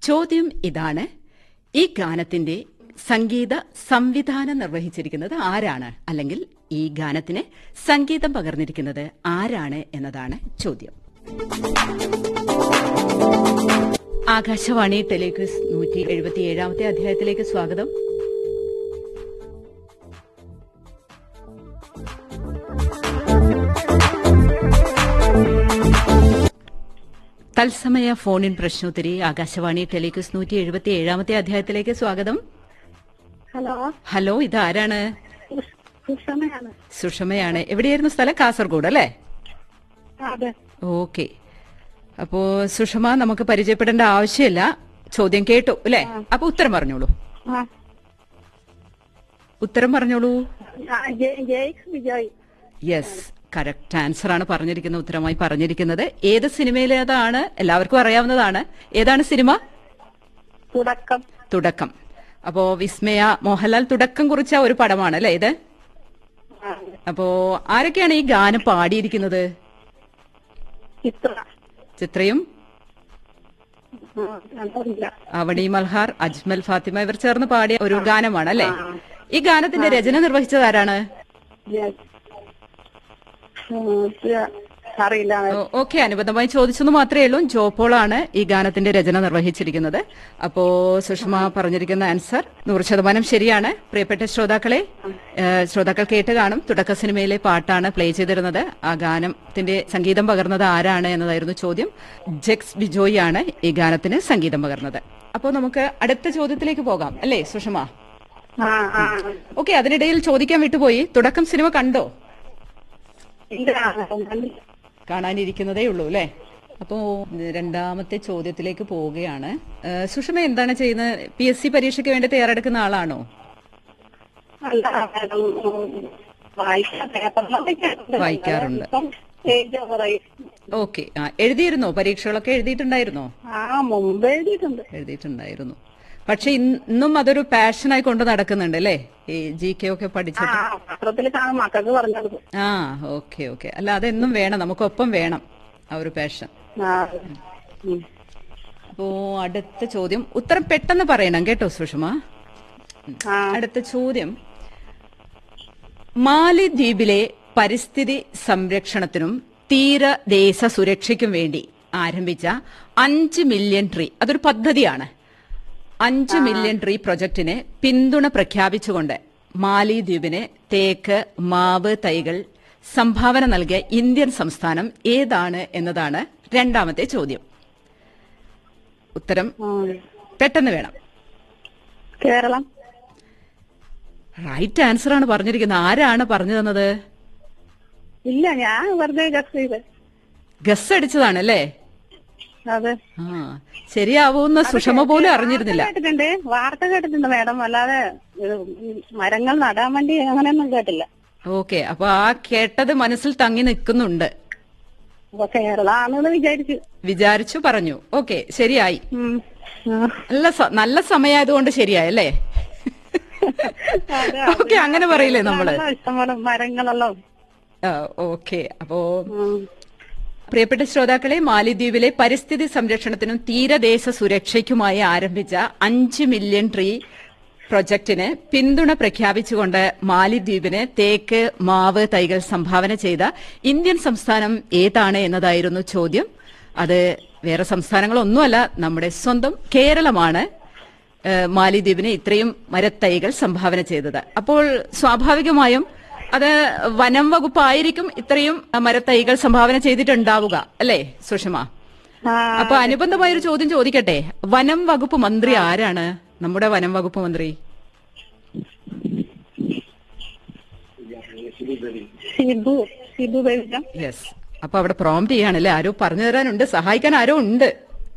ചോദ്യം ഇതാണ് ഈ ഗാനത്തിന്റെ സംഗീത സംവിധാനം നിർവഹിച്ചിരിക്കുന്നത് ആരാണ് അല്ലെങ്കിൽ ഈ ഗാനത്തിന് സംഗീതം പകർന്നിരിക്കുന്നത് ആരാണ് എന്നതാണ് ചോദ്യം ആകാശവാണി ടെലിക്വിസ് നൂറ്റി എഴുപത്തിയേഴാമത്തെ അധ്യായത്തിലേക്ക് സ്വാഗതം തത്സമയ ഫോൺ ഇൻ പ്രശ്നോത്തരി ആകാശവാണി ടെലിക്വിസ് നൂറ്റി എഴുപത്തി ഏഴാമത്തെ അധ്യായത്തിലേക്ക് സ്വാഗതം ഹലോ ഹലോ ഇതാരാണ് സുഷമയാണ് സുഷമയാണ് എവിടെയായിരുന്നു സ്ഥലം കാസർഗോഡ് അല്ലേ അതെ ഓക്കെ അപ്പോ സുഷമ നമുക്ക് പരിചയപ്പെടേണ്ട ആവശ്യമില്ല ചോദ്യം കേട്ടു അല്ലേ അപ്പൊ ഉത്തരം പറഞ്ഞോളൂ ആ ഉത്തരം പറഞ്ഞോളൂ ആ, Jai Jais Vijay yes correct answer ആണ് പറഞ്ഞിരിക്കുന്ന ഉത്തരമായി പറഞ്ഞിരിക്കുന്നത് ഏത് സിനിമയിലേതാണ് എല്ലാവർക്കും അറിയാവുന്നതാണ് ഏതാണ് സിനിമ തുടക്കം തുടക്കം അപ്പോ വിസ്മയ മോഹൻലാൽ തുടക്കം കുറിച്ച ഒരു പടമാണ് അല്ലേ ഇത് ആ, അപ്പോ ആരൊക്കെയാണ് ഈ ഗാനം പാടിയിരിക്കുന്നത് ചിത്ര ചിത്രയും ആ, അതറിയില്ല അവണി മൽഹാർ അജ്മൽ ഫാത്തിമ ഇവർ ചേർന്ന് പാടിയ ഒരു ഗാനമാണ് അല്ലേ ഈ ഗാനത്തിന്റെ രചന നിർവഹിച്ചത് ആരാണ് ജയ്. ആ, ഇത് അറിയില്ല ഓക്കെ അനുബന്ധമായി ചോദിച്ചെന്ന് മാത്രമേ ഉള്ളൂ ജോപോളാണ് ഈ ഗാനത്തിന്റെ രചന നിർവഹിച്ചിരിക്കുന്നത് അപ്പോ സുഷമ പറഞ്ഞിരിക്കുന്ന ആൻസർ നൂറ് ശതമാനം ശരിയാണ് പ്രിയപ്പെട്ട ശ്രോതാക്കളെ ഏഹ്, ശ്രോതാക്കൾ കേട്ട് കാണും തുടക്ക സിനിമയിലെ പാട്ടാണ് പ്ലേ ചെയ്തിരുന്നത് ആ ഗാനത്തിന്റെ സംഗീതം പകർന്നത് ആരാണ് എന്നതായിരുന്നു ചോദ്യം ജെക്സ് ബിജോയി ആണ് ഈ ഗാനത്തിന് സംഗീതം പകർന്നത് അപ്പോൾ നമുക്ക് അടുത്ത ചോദ്യത്തിലേക്ക് പോകാം അല്ലേ സുഷമ ആ ആ ഓക്കെ അതിനിടയിൽ ചോദിക്കാൻ വിട്ടുപോയി തുടക്കം സിനിമ കണ്ടോ ഇല്ല കണ്ടില്ല. കാണാനിരിക്കുന്നതേ ഉള്ളൂ അല്ലേ അപ്പോ രണ്ടാമത്തെ ചോദ്യത്തിലേക്ക് പോവുകയാണ് ഏഹ് സുഷമ എന്താണ് ചെയ്യുന്നത് പി എസ് സി പരീക്ഷയ്ക്ക് വേണ്ടി തയ്യാറെടുക്കുന്ന ആളാണോ അല്ല മാഡം, ഉം, വായിക്കാൻ പേപ്പറിലൊക്കെ കേട്ടിട്ടുണ്ട്. വായിക്കാറുണ്ട്. ഇപ്പം സ്റ്റേജ് പറയും ഓക്കെ ആ എഴുതിയിരുന്നോ പരീക്ഷകളൊക്കെ എഴുതിയിട്ടുണ്ടായിരുന്നോ ആ മുമ്പ് എഴുതിയിട്ടുണ്ട് എഴുതിയിട്ടുണ്ടായിരുന്നു പക്ഷെ ഇന്ന് ഇന്നും അതൊരു പാഷനായി കൊണ്ട് നടക്കുന്നുണ്ട് അല്ലേ ഈ ജി കെ ഒക്കെ ആ പഠിച്ചിട്ട് പത്രത്തിൽ കാണും മക്കൾക്ക് പറഞ്ഞു കൊടുക്കും ആ ഓക്കെ ഓക്കെ അല്ല അതെന്നും വേണം നമുക്കൊപ്പം വേണം ആ ഒരു പാഷൻ ആ ഉം. അപ്പോ അടുത്ത ചോദ്യം ഉത്തരം പെട്ടെന്ന് പറയണം കേട്ടോ സുഷമ ആ അടുത്ത ചോദ്യം മാലിദ്വീപിലെ പരിസ്ഥിതി സംരക്ഷണത്തിനും തീരദേശ സുരക്ഷയ്ക്കും വേണ്ടി ആരംഭിച്ച അഞ്ച് മില്യൺ ട്രീ അതൊരു പദ്ധതിയാണ് അഞ്ച് മില്യൺ ട്രീ പ്രൊജക്ടിന് പിന്തുണ പ്രഖ്യാപിച്ചുകൊണ്ട് മാലിദ്വീപിന് തേക്ക് മാവ് തൈകൾ സംഭാവന നൽകിയ ഇന്ത്യൻ സംസ്ഥാനം ഏതാണ് എന്നതാണ് രണ്ടാമത്തെ ചോദ്യം ഉത്തരം ഉം. പെട്ടെന്ന് വേണം കേരളം റൈറ്റ് ആൻസർ ആണ് പറഞ്ഞിരിക്കുന്നത് ആരാണ് പറഞ്ഞു തന്നത് ഇല്ല ഞാൻ വെറുതെ ഗസ് ചെയ്ത് ഗസ് അടിച്ചതാണ് അല്ലേ അതെ ആ ശരിയാവൂന്ന് സുഷമ പോലും അറിഞ്ഞിരുന്നില്ല വാർത്ത കേട്ടിട്ടുണ്ട് വാർത്ത കേട്ടിട്ടുണ്ട് മാഡം അല്ലാതെ ഇത് മരങ്ങൾ നടാൻ വേണ്ടി അങ്ങനെയൊന്നും കേട്ടില്ല ഓക്കെ അപ്പൊ ആ കേട്ടത് മനസ്സിൽ തങ്ങി നിൽക്കുന്നുണ്ട് അപ്പൊ കേരളാണെന്ന് വിചാരിച്ചു വിചാരിച്ചു പറഞ്ഞു ഓക്കെ ശരിയായി ഉം. ആ. നല്ല സ- നല്ല സമയമായതുകൊണ്ട് ശരിയായല്ലേ അതെ, ഓക്കെ അങ്ങനെ പറയില്ലേ നമ്മള് ആണല്ലോ ഇഷ്ടംപോലെ മരങ്ങളല്ലോ ഓക്കെ അപ്പോ ഉം. പ്രിയപ്പെട്ട ശ്രോതാക്കളെ മാലിദ്വീപിലെ പരിസ്ഥിതി സംരക്ഷണത്തിനും തീരദേശ സുരക്ഷയ്ക്കുമായി ആരംഭിച്ച അഞ്ച് മില്യൺ ട്രീ പ്രൊജക്ടിന് പിന്തുണ പ്രഖ്യാപിച്ചുകൊണ്ട് മാലിദ്വീപിന് തേക്ക് മാവ് തൈകൾ സംഭാവന ചെയ്ത ഇന്ത്യൻ സംസ്ഥാനം ഏതാണ് എന്നതായിരുന്നു ചോദ്യം അത് വേറെ സംസ്ഥാനങ്ങളൊന്നുമല്ല നമ്മുടെ സ്വന്തം കേരളമാണ് ഏഹ് മാലിദ്വീപിന് ഇത്രയും മരത്തൈകൾ സംഭാവന ചെയ്തത് അപ്പോൾ സ്വാഭാവികമായും അത് വനം വകുപ്പായിരിക്കും ഇത്രയും മരത്തൈകൾ സംഭാവന ചെയ്തിട്ടുണ്ടാവുക അല്ലേ സുഷമ ആ, അപ്പൊ അനുബന്ധമായ ഒരു ചോദ്യം ചോദിക്കട്ടെ വനം വകുപ്പ് മന്ത്രി ആരാണ് നമ്മുടെ വനം വകുപ്പ് മന്ത്രി ഷിബു ഷിബു ബേബിജം യെസ് അപ്പൊ അവിടെ പ്രോംപ്റ്റ് ചെയ്യാണല്ലേ ആരോ പറഞ്ഞു തരാനുണ്ട് സഹായിക്കാൻ ആരോ ഉണ്ട്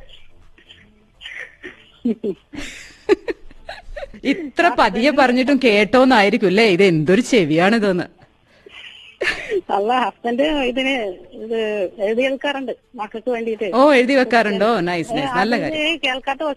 ഇത്ര പതിയെ പറഞ്ഞിട്ടും കേട്ടോന്നായിരിക്കും അല്ലേ ഇത് എന്തൊരു ചെവിയാണിതെന്ന് അല്ല ഹസ്ബൻഡ് ഇതിന് ഇത് എഴുതി എടുക്കാറുണ്ട് മക്കൾക്ക് വേണ്ടിയിട്ട് ഓ എഴുതി വെക്കാറുണ്ടോ നൈസ് നൈസ് നല്ല കാര്യം കേൾക്കാത്ത